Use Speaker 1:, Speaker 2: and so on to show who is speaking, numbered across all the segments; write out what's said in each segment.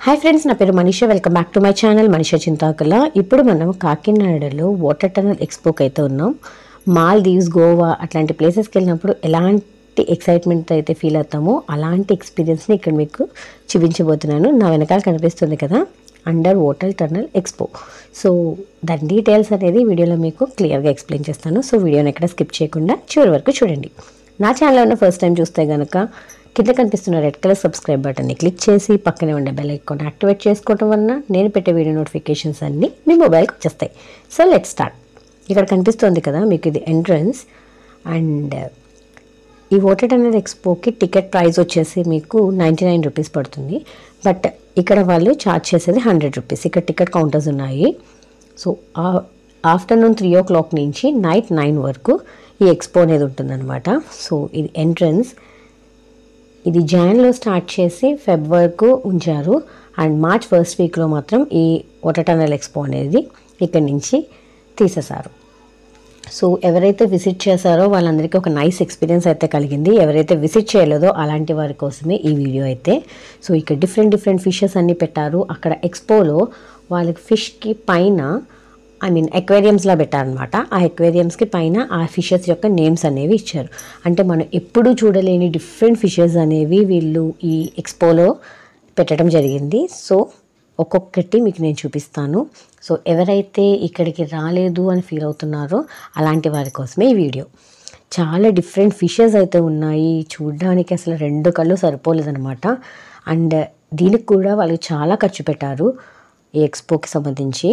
Speaker 1: hi friends నా పేరు Manisha welcome back to my channel Manisha Chintakula ఇప్పుడు మనం కాకినాడలో వాటర్ టనల్ ఎక్స్పోకి అయితే ఉన్నాం మాల్దీవ్స్ గోవా అట్లాంటి ప్లేసెస్కి వెళ్ళినప్పుడు ఎలాంటి ఎక్సైట్మెంట్ అయితే ఫీల్ అవుతామో అలాంటి ఎక్స్పీరియన్స్ని ఇక్కడ మీకు చూపించబోతున్నాను నా వెనకాల కనిపిస్తుంది కదా under water tunnel expo so దాని డీటెయిల్స్ అనేది వీడియోలో మీకు క్లియర్గా ఎక్స్ప్లెయిన్ చేస్తాను సో వీడియోని ఎక్కడ స్కిప్ చేయకుండా చివరి వరకు చూడండి నా ఛానల్ ఉన్న ఫస్ట్ టైం చూస్తే కనుక కింద కనిపిస్తున్న రెడ్ కలర్ సబ్స్క్రైబ్ బటన్ని క్లిక్ చేసి పక్కనే ఉండే బెల్ ఐకాన్ యాక్టివేట్ చేసుకోవడం వలన నేను పెట్టే వీడియో నోటిఫికేషన్స్ అన్నీ మీ మొబైల్కి వచ్చేస్తాయి సో లెట్ స్టార్ట్ ఇక్కడ కనిపిస్తుంది కదా మీకు ఇది ఎంట్రన్స్ అండ్ ఈ వాటర్ టనల్ ఎక్స్పోకి టికెట్ ప్రైస్ వచ్చేసి మీకు నైంటీ నైన్ రూపీస్ పడుతుంది బట్ ఇక్కడ వాళ్ళు ఛార్జ్ చేసేది హండ్రెడ్ రూపీస్ ఇక్కడ టికెట్ కౌంటర్స్ ఉన్నాయి so afternoon three o'clock నుంచి నైట్ నైన్ వరకు ఈ ఎక్స్పో అనేది ఉంటుందన్నమాట సో ఇది ఎంట్రన్స్ ఇది జాన్లో స్టార్ట్ చేసి ఫెబ్ వరకు ఉంచారు అండ్ మార్చ్ ఫస్ట్ వీక్లో మాత్రం ఈ వాటర్ టనల్ ఎక్స్పో అనేది ఇక్కడి నుంచి తీసేశారు సో ఎవరైతే విజిట్ చేశారో వాళ్ళందరికీ ఒక నైస్ ఎక్స్పీరియన్స్ అయితే కలిగింది ఎవరైతే విజిట్ చేయలేదో అలాంటి వారి కోసమే ఈ వీడియో అయితే సో ఇక్కడ డిఫరెంట్ డిఫరెంట్ ఫిషెస్ అన్నీ పెట్టారు అక్కడ ఎక్స్పోలో వాళ్ళకి ఫిష్కి పైన ఐ మీన్ ఎక్వేరియంస్లా పెట్టారనమాట ఆ ఎక్వేరియంస్కి పైన ఆ ఫిషెస్ యొక్క నేమ్స్ అనేవి ఇచ్చారు అంటే మనం ఎప్పుడూ చూడలేని డిఫరెంట్ ఫిషెస్ అనేవి వీళ్ళు ఈ ఎక్స్పోలో పెట్టడం జరిగింది సో ఒక్కొక్కటి మీకు నేను చూపిస్తాను సో ఎవరైతే ఇక్కడికి రాలేదు అని ఫీల్ అవుతున్నారో అలాంటి వారి కోసమే ఈ వీడియో చాలా డిఫరెంట్ ఫిషెస్ అయితే ఉన్నాయి చూడడానికి అసలు రెండు కళ్ళు సరిపోలేదనమాట అండ్ దీనికి కూడా వాళ్ళు చాలా ఖర్చు పెట్టారు ఈ ఎక్స్పోకి సంబంధించి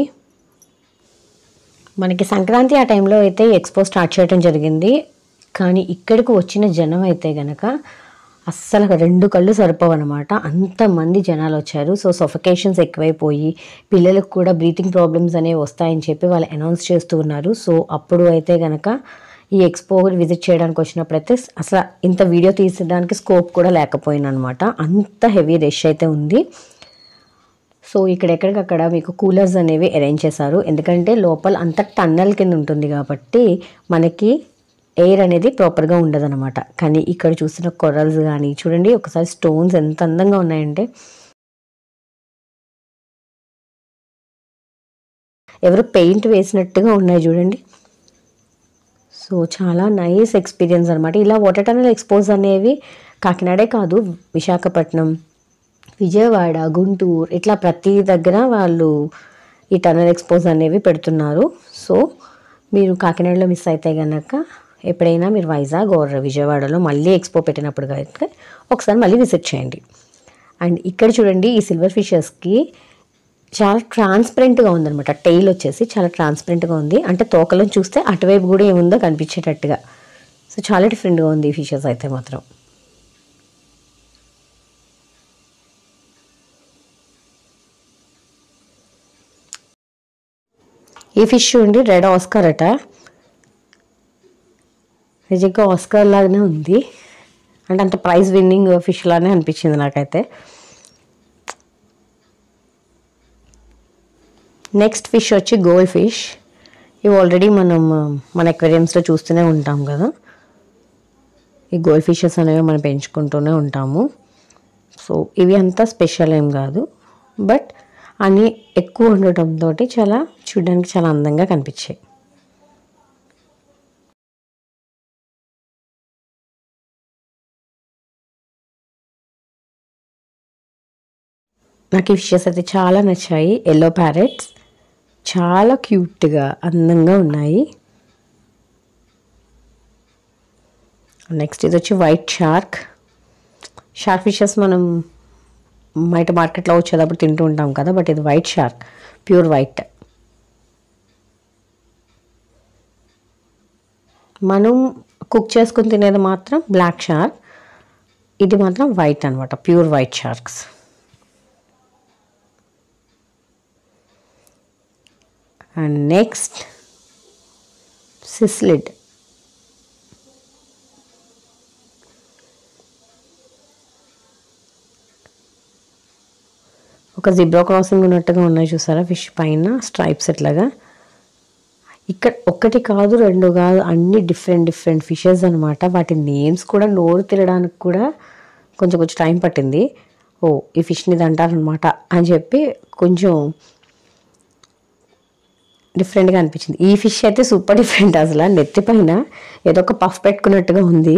Speaker 1: మనకి సంక్రాంతి ఆ టైంలో అయితే ఎక్స్పో స్టార్ట్ చేయడం జరిగింది కానీ ఇక్కడికి వచ్చిన జనం అయితే గనక అస్సలు రెండు కళ్ళు సరిపోవన్నమాట అంతమంది జనాలు వచ్చారు సో సొఫికేషన్స్ ఎక్కువైపోయి పిల్లలకు కూడా బ్రీతింగ్ ప్రాబ్లమ్స్ అనేవి వస్తాయని చెప్పి వాళ్ళు అనౌన్స్ చేస్తూ ఉన్నారు సో అప్పుడు అయితే గనక ఈ ఎక్స్పో విజిట్ చేయడానికి వచ్చినప్పుడైతే అసలు ఇంత వీడియో తీసడానికి స్కోప్ కూడా లేకపోయిందనమాట అంత హెవీ రష్ అయితే ఉంది సో ఇక్కడ ఎక్కడికక్కడ మీకు కూలర్స్ అనేవి అరేంజ్ చేశారు ఎందుకంటే లోపల అంత టన్నల్ కింద ఉంటుంది కాబట్టి మనకి ఎయిర్ అనేది ప్రాపర్గా ఉండదన్నమాట కానీ ఇక్కడ చూసిన కొరల్స్ కానీ చూడండి ఒకసారి స్టోన్స్ ఎంత అందంగా ఉన్నాయంటే ఎవరు పెయింట్ వేసినట్టుగా ఉన్నాయి చూడండి సో చాలా నైస్ ఎక్స్పీరియన్స్ అనమాట ఇలా వాటర్ టనల్ ఎక్స్పోజ్ అనేవి కాకినాడే కాదు విశాఖపట్నం విజయవాడ గుంటూరు ఇట్లా ప్రతి దగ్గర వాళ్ళు ఈ టనల్ ఎక్స్పోజ్ అనేవి పెడుతున్నారు సో మీరు కాకినాడలో మిస్ అయితే కనుక ఎప్పుడైనా మీరు వైజాగ్ ఆర్ విజయవాడలో మళ్ళీ ఎక్స్పో పెట్టినప్పుడు కనుక ఒకసారి మళ్ళీ విజిట్ చేయండి అండ్ ఇక్కడ చూడండి ఈ సిల్వర్ ఫిషెస్కి చాలా ట్రాన్స్పరెంట్గా ఉందన్నమాట టైల్ వచ్చేసి చాలా ట్రాన్స్పరెంట్గా ఉంది అంటే తోకలను చూస్తే అటువైపు కూడా ఏముందో కనిపించేటట్టుగా సో చాలా డిఫరెంట్గా ఉంది ఈ ఫిషెస్ అయితే మాత్రం ఈ ఫిష్ చూడండి రెడ్ ఆస్కార్ అట నిజంగా ఆస్కార్ లాగానే ఉంది అంటే అంత ప్రైజ్ విన్నింగ్ ఫిష్ లానే అనిపించింది నాకైతే నెక్స్ట్ ఫిష్ వచ్చి గోల్డ్ ఫిష్ ఇవి ఆల్రెడీ మనం మన ఎక్వేరియంస్లో చూస్తూనే ఉంటాం కదా ఈ గోల్డ్ ఫిషెస్ అనేవి మనం పెంచుకుంటూనే ఉంటాము సో ఇవి అంతా స్పెషల్ ఏం కాదు బట్ అన్నీ ఎక్కువ ఉండటంతో చాలా చూడడానికి చాలా అందంగా కనిపించాయి నాకు ఈ ఫిషెస్ అయితే చాలా నచ్చాయి ఎల్లో ప్యారెట్స్ చాలా క్యూట్గా అందంగా ఉన్నాయి నెక్స్ట్ ఇది వచ్చి వైట్ షార్క్ షార్క్ ఫిషెస్ మనం బయట మార్కెట్లో వచ్చేటప్పుడు తింటూ ఉంటాం కదా బట్ ఇది వైట్ షార్క్ ప్యూర్ వైట్ మనం కుక్ చేసుకుని తినేది మాత్రం బ్లాక్ షార్క్ ఇది మాత్రం వైట్ అనమాట pure white sharks and next cichlid ఒక జిబ్రా క్రాసింగ్ ఉన్నట్టుగా ఉన్నాయి చూసారా ఫిష్ పైన స్ట్రైప్స్ ఎట్లాగా ఇక్కడ ఒక్కటి కాదు రెండు కాదు అన్ని డిఫరెంట్ డిఫరెంట్ ఫిషెస్ అనమాట వాటి నేమ్స్ కూడా నోరు తినడానికి కూడా కొంచెం కొంచెం టైం పట్టింది ఓ ఈ ఫిష్ని ఇది అంటారనమాట అని చెప్పి కొంచెం డిఫరెంట్గా అనిపించింది ఈ ఫిష్ అయితే సూపర్ డిఫరెంట్ అసలు నెత్తి పైన ఏదో ఒక పఫ్ పెట్టుకున్నట్టుగా ఉంది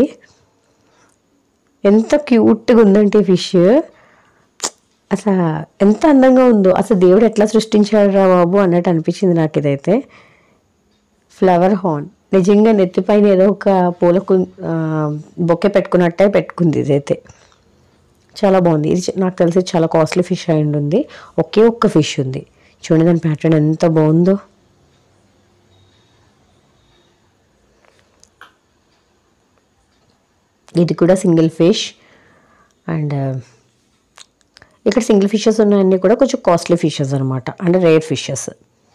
Speaker 1: ఎంత క్యూట్గా ఉందంటే ఈ ఫిష్ అసలు ఎంత అందంగా ఉందో అసలు దేవుడు ఎట్లా సృష్టించాడు రా బాబు అన్నట్టు అనిపించింది నాకు ఇదైతే ఫ్లవర్ హార్న్ నిజంగా నెత్తిపైన ఏదో ఒక పూల కు- ఆ, బొకే పెట్టుకున్నట్టే పెట్టుకుంది ఇదైతే చాలా బాగుంది ఇది చ- నాకు తెలిసి చాలా కాస్ట్లీ ఫిష్ అయి ఉంది ఒకే ఒక్క ఫిష్ ఉంది చూడండి దాని ప్యాటర్న్ ఎంత బాగుందో ఇది కూడా సింగిల్ ఫిష్ అండ్ ఇక్కడ సింగిల్ ఫిషెస్ ఉన్నాయన్నీ కూడా కొంచెం కాస్ట్లీ ఫిషెస్ అనమాట అంటే రేర్ ఫిషెస్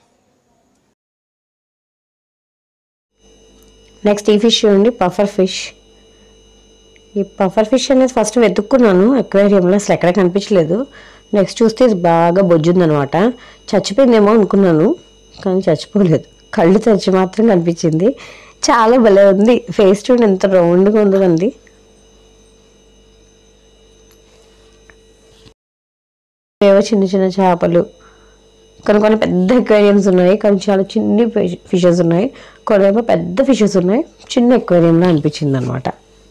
Speaker 1: నెక్స్ట్ ఈ ఫిష్ చూడండి పఫర్ ఫిష్ ఈ పఫర్ ఫిష్ అనేది ఫస్ట్ వెతుక్కున్నాను ఎక్వేరియంలో అసలు ఎక్కడ కనిపించలేదు నెక్స్ట్ చూస్తే ఇది బాగా బొజ్జుందనమాట చచ్చిపోయిందేమో అనుకున్నాను కానీ చచ్చిపోలేదు కళ్ళు తెరిచి మాత్రం కనిపించింది చాలా భలే ఉంది ఫేస్ చూడండి ఎంత రౌండ్గా ఉందో అండి ఏవో చిన్న చిన్న చేపలు కొన్ని కొన్ని పెద్ద ఎక్వేరియంస్ ఉన్నాయి కానీ చాలా చిన్ని ఫిషెస్ ఉన్నాయి కొన్ని ఏమో పెద్ద ఫిషెస్ ఉన్నాయి చిన్న ఎక్వేరియంలో అనిపించింది అనమాట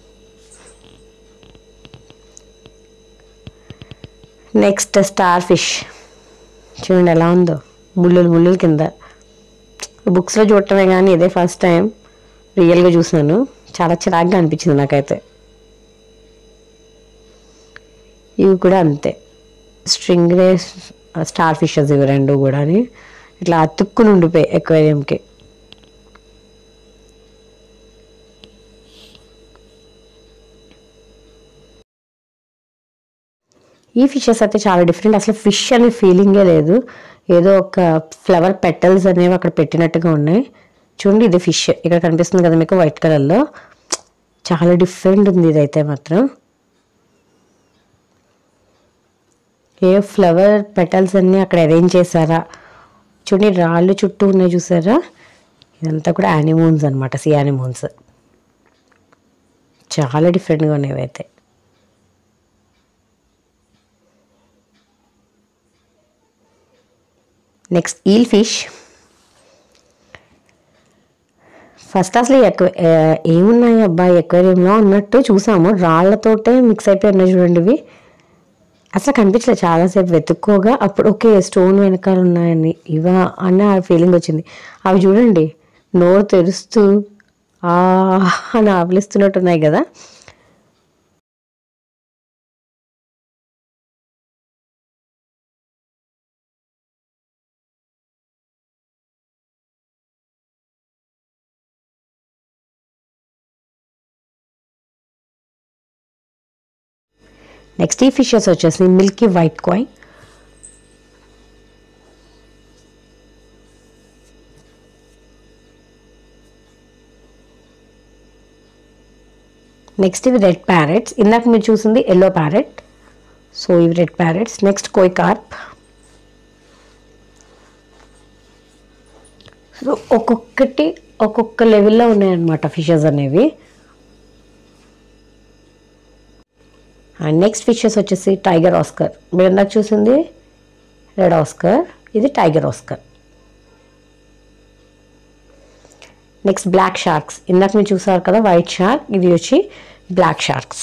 Speaker 1: నెక్స్ట్ స్టార్ ఫిష్ చూడండి ఎలా ఉందో ముళ్ళులు ముళ్ళుల కింద బుక్స్లో చూడటమే కానీ ఇదే ఫస్ట్ టైం రియల్గా చూసాను చాలా చిరాగ్గా అనిపించింది నాకైతే ఇవి కూడా అంతే స్ట్రింగ్ రేస్ స్టార్ ఫిషెస్ ఇవి రెండు కూడా ఇట్లా అతుక్కుని ఉండిపోయి ఎక్వేరియంకి ఈ ఫిషెస్ అయితే చాలా డిఫరెంట్ అసలు ఫిష్ అనే ఫీలింగే లేదు ఏదో ఒక ఫ్లవర్ పెటల్స్ అనేవి అక్కడ పెట్టినట్టుగా ఉన్నాయి చూడండి ఇది ఫిష్ ఇక్కడ కనిపిస్తుంది కదా మీకు వైట్ కలర్లో చాలా డిఫరెంట్ ఉంది ఇదైతే మాత్రం ఏ ఫ్లవర్ పెటల్స్ అన్నీ అక్కడ అరేంజ్ చేశారా చూడండి రాళ్ళు చుట్టూ ఉన్నాయి చూసారా ఇదంతా కూడా యానిమోన్స్ అనమాట సి యానిమోన్స్ చాలా డిఫరెంట్గా ఉన్నాయి ఇవైతే నెక్స్ట్ ఈల్ ఫిష్ ఫస్ట్ అసలు ఎక్వ ఏమున్నాయి అబ్బాయి ఎక్వేరియంలో అన్నట్టు చూసాము రాళ్లతోటే మిక్స్ అయిపోయి ఉన్నాయి చూడండి ఇవి అసలు కనిపించలేదు చాలాసేపు వెతుక్కోగా అప్పుడు ఓకే స్టోన్ వెనకాల ఉన్నాయని ఇవా అన్న ఫీలింగ్ వచ్చింది అవి చూడండి నోరు తెరుస్తూ ఆ అని ఆవలిస్తున్నట్టున్నాయి కదా నెక్స్ట్ ఈ ఫిషెస్ వచ్చేసి మిల్కీ వైట్ కాయ్ నెక్స్ట్ ఇవి రెడ్ ప్యారెట్స్ ఇందాక మీరు చూసింది ఎల్లో ప్యారెట్ సో ఇవి red parrots next koi carp so ఒక్కొక్కటి ఒక్కొక్క లెవెల్లో ఉన్నాయన్నమాట ఫిషెస్ అనేవి అండ్ నెక్స్ట్ ఫిషెస్ వచ్చేసి టైగర్ ఆస్కర్ మీరు ఇందాక చూసింది రెడ్ ఆస్కర్ ఇది tiger oscar next black sharks ఇందాక మీరు చూసారు కదా వైట్ షార్క్ ఇది వచ్చి బ్లాక్ షార్క్స్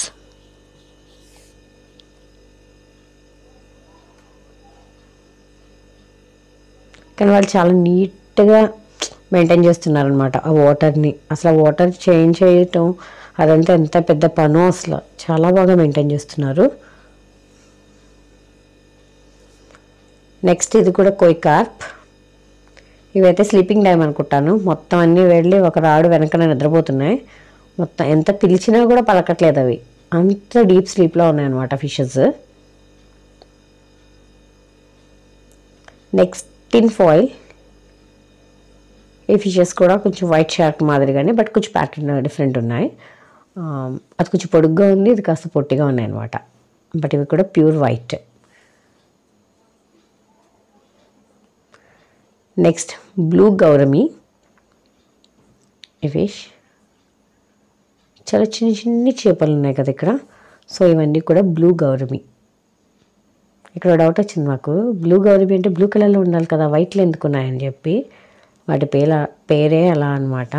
Speaker 1: కానీ వాళ్ళు చాలా నీట్గా మెయింటైన్ చేస్తున్నారనమాట ఆ వాటర్ని అసలు ఆ వాటర్ చేంజ్ చేయటం అదంతా ఎంత పెద్ద పనో అసలు చాలా బాగా మెయింటైన్ చేస్తున్నారు నెక్స్ట్ ఇది కూడా కోయ్ కార్ప్ ఇవైతే స్లీపింగ్ టైం అనుకుంటాను మొత్తం అన్నీ వెళ్ళి ఒక రాడు వెనకనే నిద్రపోతున్నాయి మొత్తం ఎంత పిలిచినా కూడా పలకట్లేదు అవి అంత డీప్ స్లీప్లో ఉన్నాయన్నమాట ఫిషెస్ నెక్స్ట్ టిన్ ఫాయిల్ ఈ ఫిషెస్ కూడా కొంచెం వైట్ షార్క్ మాదిరిగానే బట్ కొంచెం ప్యాటర్న్ డిఫరెంట్ ఉన్నాయి ఆ, అది కొంచెం పొడుగ్గా ఉంది ఇది కాస్త పొట్టిగా ఉన్నాయి అనమాట బట్ ఇవి కూడా pure white next blue gourami ఈ ఫిష్ చాలా చిన్న చిన్ని చేపలు ఉన్నాయి కదా ఇక్కడ సో ఇవన్నీ కూడా బ్లూ గౌరమి ఇక్కడ డౌట్ వచ్చింది మాకు బ్లూ గౌరీ అంటే బ్లూ కలర్లో ఉండాలి కదా వైట్లో ఎందుకు ఉన్నాయని చెప్పి వాటి పేర పేరే అలా అనమాట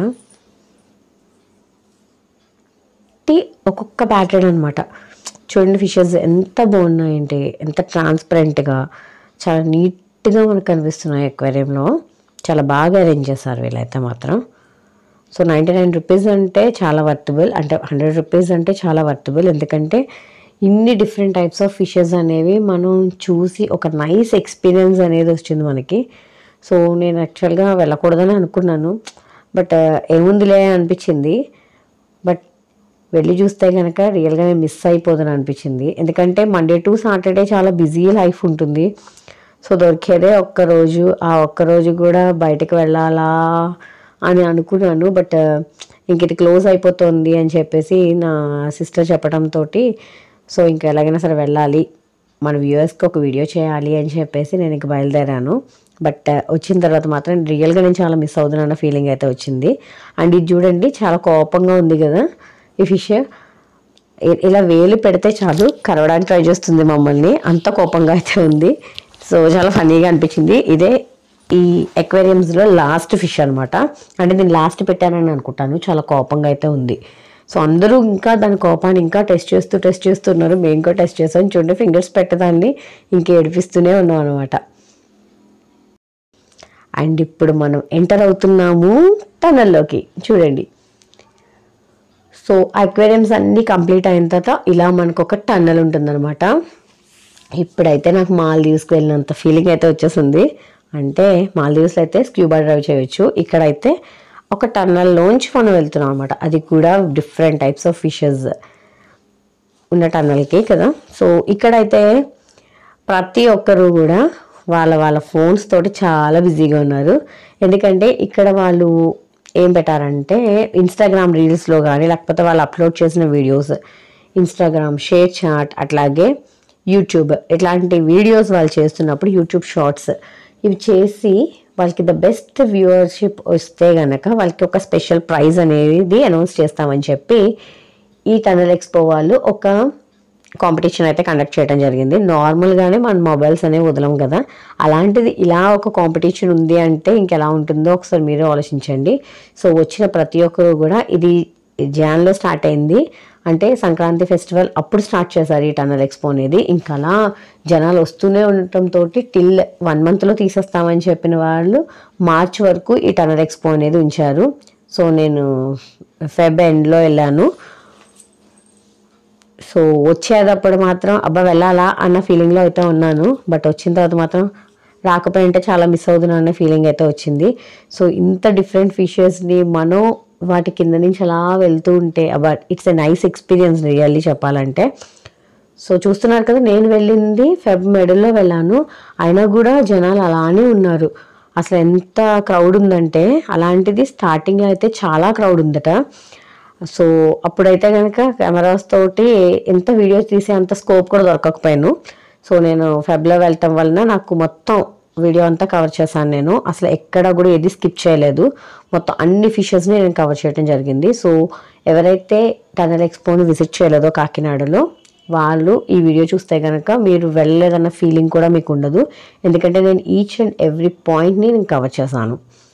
Speaker 1: ఒక్కొక్క ప్యాటర్న్ అనమాట చూడండి ఫిషెస్ ఎంత బాగున్నాయంటే ఎంత ట్రాన్స్పరెంట్గా చాలా నీట్గా మనకు కనిపిస్తున్నాయి ఎక్వేరియంలో చాలా బాగా అరేంజ్ చేశారు వీళ్ళైతే మాత్రం సో నైంటీ నైన్ రూపీస్ అంటే చాలా వర్తబుల్ అంటే హండ్రెడ్ రూపీస్ అంటే చాలా వర్తబుల్ ఎందుకంటే ఇన్ని డిఫరెంట్ టైప్స్ ఆఫ్ ఫిషెస్ అనేవి మనం చూసి ఒక నైస్ ఎక్స్పీరియన్స్ అనేది వచ్చింది మనకి సో నేను యాక్చువల్గా వెళ్ళకూడదని అనుకున్నాను బట్ ఏముందిలే అనిపించింది బట్ వెళ్ళి చూస్తే కనుక రియల్గా నేను మిస్ అయిపోదని అనిపించింది ఎందుకంటే మండే టు సాటర్డే చాలా బిజీ లైఫ్ ఉంటుంది సో దొరికేదే ఒక్కరోజు ఆ ఒక్కరోజు కూడా బయటకు వెళ్ళాలా అని అనుకున్నాను బట్ ఇంక ఇది క్లోజ్ అయిపోతుంది అని చెప్పేసి నా సిస్టర్ చెప్పడంతో సో ఇంకా ఎలాగైనా సరే వెళ్ళాలి మన వ్యూవర్స్కి ఒక వీడియో చేయాలి అని చెప్పేసి నేను ఇంక బయలుదేరాను బట్ వచ్చిన తర్వాత మాత్రం రియల్గా నేను చాలా మిస్ అవుతున్నాను ఫీలింగ్ అయితే వచ్చింది అండ్ ఇది చూడండి చాలా కోపంగా ఉంది కదా ఈ ఫిష్ ఇ- ఇలా వేలు పెడితే చాలు కరవడానికి ట్రై చేస్తుంది మమ్మల్ని అంత కోపంగా అయితే ఉంది సో చాలా ఫన్నీగా అనిపించింది ఇదే ఈ aquariums లో లాస్ట్ ఫిష్ అనమాట అంటే నేను లాస్ట్ పెట్టానని అనుకుంటాను చాలా కోపంగా అయితే ఉంది సో అందరూ ఇంకా దాని కోపాన్ని ఇంకా టెస్ట్ చేస్తూ టెస్ట్ చేస్తున్నారు మేము కూడా టెస్ట్ చేసాం చూడండి ఫింగర్స్ పెట్టదాన్ని ఇంకా ఏడిపిస్తూనే ఉన్నాం అనమాట అండ్ ఇప్పుడు మనం ఎంటర్ అవుతున్నాము టనల్లోకి చూడండి సో అక్వేరియంస్ అన్నీ కంప్లీట్ అయిన తర్వాత ఇలా మనకు ఒక టన్నల్ ఉంటుందన్నమాట ఇప్పుడైతే నాకు మాల్దీవ్స్కి వెళ్ళినంత ఫీలింగ్ అయితే వచ్చేసింది అంటే మాల్దీవ్స్లో అయితే స్క్యూబా డ్రైవ్ చేయొచ్చు ఇక్కడైతే ఒక టన్నల్లోంచి మనం వెళ్తున్నాం అనమాట అది కూడా డిఫరెంట్ టైప్స్ ఆఫ్ ఫిషెస్ ఉన్న టన్నల్కి కదా సో ఇక్కడైతే ప్రతి ఒక్కరు కూడా వాళ్ళ వాళ్ళ ఫోన్స్ తోటి చాలా బిజీగా ఉన్నారు ఎందుకంటే ఇక్కడ వాళ్ళు ఏం పెట్టారంటే ఇన్స్టాగ్రామ్ రీల్స్లో కానీ లేకపోతే వాళ్ళు అప్లోడ్ చేసిన వీడియోస్ ఇన్స్టాగ్రామ్ షేర్ చాట్ అట్లాగే యూట్యూబ్ ఇట్లాంటి వీడియోస్ వాళ్ళు చేస్తున్నప్పుడు యూట్యూబ్ షార్ట్స్ ఇవి చేసి వాళ్ళకి ద బెస్ట్ వ్యూవర్షిప్ వస్తే గనక వాళ్ళకి ఒక స్పెషల్ ప్రైజ్ అనేది అనౌన్స్ చేస్తామని చెప్పి ఈ టనల్ ఎక్స్పో వాళ్ళు ఒక కాంపిటీషన్ అయితే కండక్ట్ చేయడం జరిగింది నార్మల్గానే మన మొబైల్స్ అనేవి వదలం కదా అలాంటిది ఇలా ఒక కాంపిటీషన్ ఉంది అంటే ఇంకెలా ఉంటుందో ఒకసారి మీరే ఆలోచించండి సో వచ్చిన ప్రతి ఒక్కరు కూడా ఇది జాన్లో స్టార్ట్ అయింది అంటే సంక్రాంతి ఫెస్టివల్ అప్పుడు స్టార్ట్ చేశారు ఈ టనల్ ఎక్స్పో అనేది ఇంకా అలా జనాలు వస్తూనే ఉండటంతో టిల్ వన్ మంత్లో తీసేస్తామని చెప్పిన వాళ్ళు మార్చ్ వరకు ఈ టనల్ ఎక్స్పో అనేది ఉంచారు సో నేను ఫెబ్ ఎండ్లో వెళ్ళాను సో వచ్చేటప్పుడు మాత్రం అబ్బా వెళ్ళాలా అన్న ఫీలింగ్లో అయితే ఉన్నాను బట్ వచ్చిన తర్వాత మాత్రం రాకపోయింటే చాలా మిస్ అవుతున్నాను అనే ఫీలింగ్ అయితే వచ్చింది సో ఇంత డిఫరెంట్ ఫిషెస్ని మనం వాటి కింద నుంచి అలా వెళ్తూ ఉంటే అబ్బా it's a nice experience really చెప్పాలంటే సో చూస్తున్నారు కదా నేను వెళ్ళింది ఫెబ్ మెడల్లో వెళ్ళాను అయినా కూడా జనాలు అలానే ఉన్నారు అసలు ఎంత క్రౌడ్ ఉందంటే అలాంటిది స్టార్టింగ్లో అయితే చాలా క్రౌడ్ ఉందట సో అప్పుడైతే కనుక కెమెరాస్ తోటి ఎంత వీడియోస్ తీసే అంత స్కోప్ కూడా దొరకకపోయాను సో నేను ఫెబ్లో వెళ్ళటం వలన నాకు మొత్తం వీడియో అంతా కవర్ చేశాను నేను అసలు ఎక్కడ కూడా ఏది స్కిప్ చేయలేదు మొత్తం అన్ని ఫిషెస్ని నేను కవర్ చేయడం జరిగింది సో ఎవరైతే టనల్ ఎక్స్పోని విజిట్ చేయలేదో కాకినాడలో వాళ్ళు ఈ వీడియో చూస్తే కనుక మీరు వెళ్ళలేదన్న ఫీలింగ్ కూడా మీకు ఉండదు ఎందుకంటే నేను ఈచ్ అండ్ ఎవ్రీ పాయింట్ని నేను కవర్ చేశాను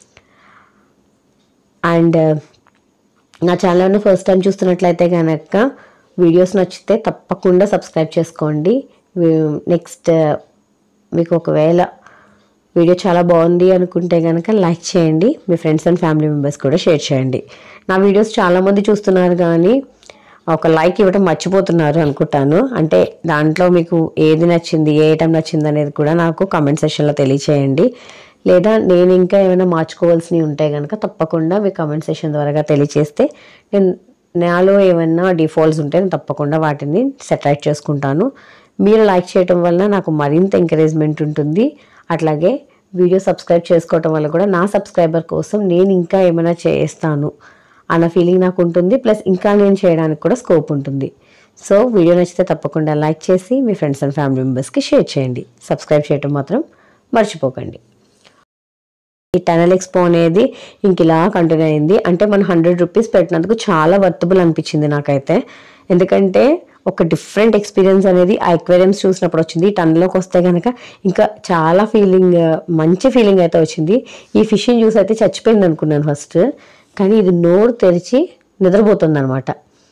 Speaker 1: అండ్ నా ఛానల్ని ఫస్ట్ టైం చూస్తున్నట్లయితే కనుక వీడియోస్ నచ్చితే తప్పకుండా సబ్స్క్రైబ్ చేసుకోండి నెక్స్ట్ మీకు ఒకవేళ వీడియో చాలా బాగుంది అనుకుంటే కనుక లైక్ చేయండి మీ ఫ్రెండ్స్ అండ్ ఫ్యామిలీ మెంబర్స్ కూడా షేర్ చేయండి నా వీడియోస్ చాలామంది చూస్తున్నారు కానీ ఒక లైక్ ఇవ్వడం మర్చిపోతున్నారు అనుకుంటాను అంటే దాంట్లో మీకు ఏది నచ్చింది ఏ ఐటమ్ నచ్చింది అనేది కూడా నాకు కామెంట్ సెషన్లో తెలియచేయండి లేదా నేను ఇంకా ఏమైనా మార్చుకోవాల్సినవి ఉంటే కనుక తప్పకుండా మీ కామెంట్ సెషన్ ద్వారా తెలియచేస్తే నేను నాలో ఏమైనా డిఫాల్ట్స్ ఉంటే నేను తప్పకుండా వాటిని సెటరైట్ చేసుకుంటాను మీరు లైక్ చేయటం వల్ల నాకు మరింత ఎంకరేజ్మెంట్ ఉంటుంది అట్లాగే వీడియో సబ్స్క్రైబ్ చేసుకోవటం వల్ల కూడా నా సబ్స్క్రైబర్ కోసం నేను ఇంకా ఏమైనా చేస్తాను అన్న ఫీలింగ్ నాకు ఉంటుంది ప్లస్ ఇంకా నేను చేయడానికి కూడా స్కోప్ ఉంటుంది సో వీడియో నచ్చితే తప్పకుండా లైక్ చేసి మీ ఫ్రెండ్స్ అండ్ ఫ్యామిలీ మెంబర్స్కి షేర్ చేయండి సబ్స్క్రైబ్ చేయటం మాత్రం మర్చిపోకండి ఈ టనల్ ఎక్స్పో అనేది ఇంక ఇలా కంటిన్యూ అయింది అంటే మనం హండ్రెడ్ రూపీస్ పెట్టినందుకు చాలా వర్తబుల్ అనిపించింది నాకైతే ఎందుకంటే ఒక డిఫరెంట్ ఎక్స్పీరియన్స్ అనేది ఆ ఎక్వేరియమ్స్ చూసినప్పుడు వచ్చింది టన్లోకి వస్తే కనుక ఇంకా చాలా ఫీలింగ్ మంచి ఫీలింగ్ అయితే వచ్చింది ఈ ఫిష్ని చూసి అయితే చచ్చిపోయింది అనుకున్నాను ఫస్ట్ కానీ ఇది నోరు తెరిచి నిద్రపోతుంది అనమాట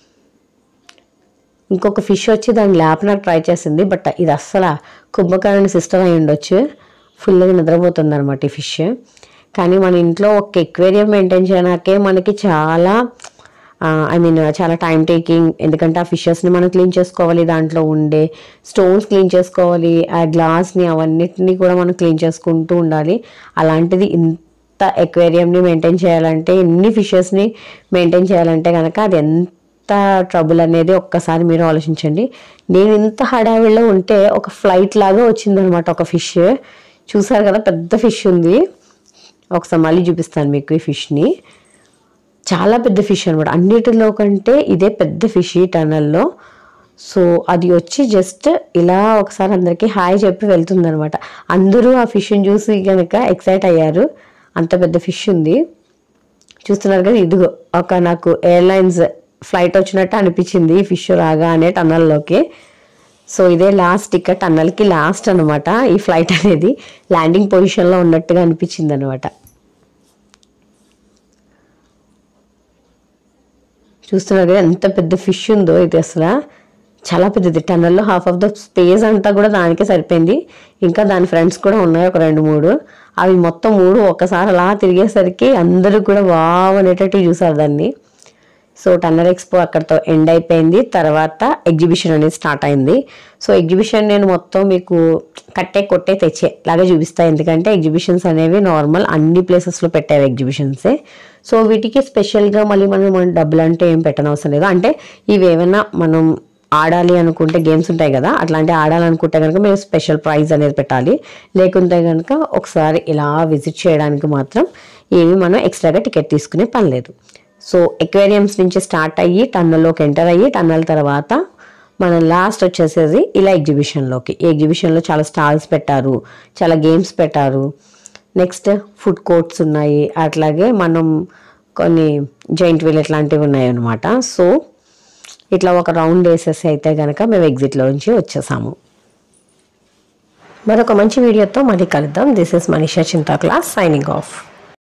Speaker 1: ఇంకొక ఫిష్ వచ్చి దాన్ని లేపడానికి ట్రై చేసింది బట్ ఇది అస్సలు కుంభకర్ణ సిస్టమ్ అయి ఉండొచ్చు ఫుల్గా నిద్రపోతుంది అనమాట ఈ ఫిష్ కానీ మన ఇంట్లో ఒక ఎక్వేరియం మెయింటైన్ చేయడానికే మనకి చాలా ఐ మీన్ చాలా టైం టేకింగ్ ఎందుకంటే ఆ ఫిషెస్ని మనం క్లీన్ చేసుకోవాలి దాంట్లో ఉండే స్టోన్స్ క్లీన్ చేసుకోవాలి ఆ గ్లాస్ని అవన్నిటిని కూడా మనం క్లీన్ చేసుకుంటూ ఉండాలి అలాంటిది ఇంత ఎక్వేరియంని మెయింటైన్ చేయాలంటే ఎన్ని ఫిషెస్ని మెయింటైన్ చేయాలంటే కనుక అది ఎంత ట్రబుల్ అనేది ఒక్కసారి మీరు ఆలోచించండి నేను ఇంత హడావిడిలో ఉంటే ఒక ఫ్లైట్ లాగా వచ్చిందనమాట ఒక ఫిష్ చూసారు కదా పెద్ద ఫిష్ ఉంది ఒకసారి మళ్ళీ చూపిస్తాను మీకు ఈ ఫిష్ని చాలా పెద్ద ఫిష్ అనమాట అన్నిటిలో కంటే ఇదే పెద్ద ఫిష్ ఈ టనల్లో సో అది వచ్చి జస్ట్ ఇలా ఒకసారి అందరికీ హాయ్ చెప్పి వెళ్తుంది అనమాట అందరూ ఆ ఫిష్ని చూసి కనుక ఎక్సైట్ అయ్యారు అంత పెద్ద ఫిష్ ఉంది చూస్తున్నారు కదా ఇదిగో ఒక నాకు ఎయిర్లైన్స్ ఫ్లైట్ వచ్చినట్టు అనిపించింది ఈ ఫిష్ రాగానే టన్నల్లోకి సో ఇదే లాస్ట్ టికెట్ టన్నల్కి లాస్ట్ అనమాట ఈ ఫ్లైట్ అనేది ల్యాండింగ్ పొజిషన్లో ఉన్నట్టుగా అనిపించింది అనమాట చూస్తున్నారు కదా ఎంత పెద్ద ఫిష్ ఉందో ఇది అసలు చాలా పెద్దది టన్నల్లో హాఫ్ ఆఫ్ ద స్పేస్ అంతా కూడా దానికే సరిపోయింది ఇంకా దాని ఫ్రెండ్స్ కూడా ఉన్నాయి ఒక రెండు మూడు అవి మొత్తం మూడు ఒక్కసారి అలా తిరిగేసరికి అందరూ కూడా వావ్ అనేటట్టు చూసారు దాన్ని సో టన్నర్ ఎక్స్పో అక్కడితో ఎండ్ అయిపోయింది తర్వాత ఎగ్జిబిషన్ అనేది స్టార్ట్ అయింది సో ఎగ్జిబిషన్ నేను మొత్తం మీకు కట్టే కొట్టే తెచ్చే లాగా చూపిస్తాను ఎందుకంటే ఎగ్జిబిషన్స్ అనేవి నార్మల్ అన్ని ప్లేసెస్లో పెట్టేవి ఎగ్జిబిషన్సే సో వీటికి స్పెషల్గా మళ్ళీ మనం మనం డబ్బులు అంటే ఏం పెట్టనవసరం లేదు అంటే ఇవి ఏమైనా మనం ఆడాలి అనుకుంటే గేమ్స్ ఉంటాయి కదా అట్లాంటి ఆడాలనుకుంటే కనుక మీరు స్పెషల్ ప్రైజ్ అనేది పెట్టాలి లేకుంటే కనుక ఒకసారి ఇలా విజిట్ చేయడానికి మాత్రం ఏమి మనం ఎక్స్ట్రాగా టికెట్ తీసుకునే పని లేదు సో ఎక్వేరియంస్ నుంచి స్టార్ట్ అయ్యి టన్నల్లోకి ఎంటర్ అయ్యి టన్నల్ తర్వాత మనం లాస్ట్ వచ్చేసేది ఇలా ఎగ్జిబిషన్లోకి ఈ ఎగ్జిబిషన్లో చాలా స్టాల్స్ పెట్టారు చాలా గేమ్స్ పెట్టారు నెక్స్ట్ ఫుడ్ కోర్ట్స్ ఉన్నాయి అట్లాగే మనం కొన్ని జైంట్ వీల్ ఇట్లాంటివి ఉన్నాయి అనమాట సో ఇట్లా ఒక రౌండ్ వేసేసి అయితే కనుక మేము ఎగ్జిట్లో నుంచి వచ్చేసాము మరొక మంచి వీడియోతో మళ్ళీ కలుద్దాం this is Manisha Chintakula signing of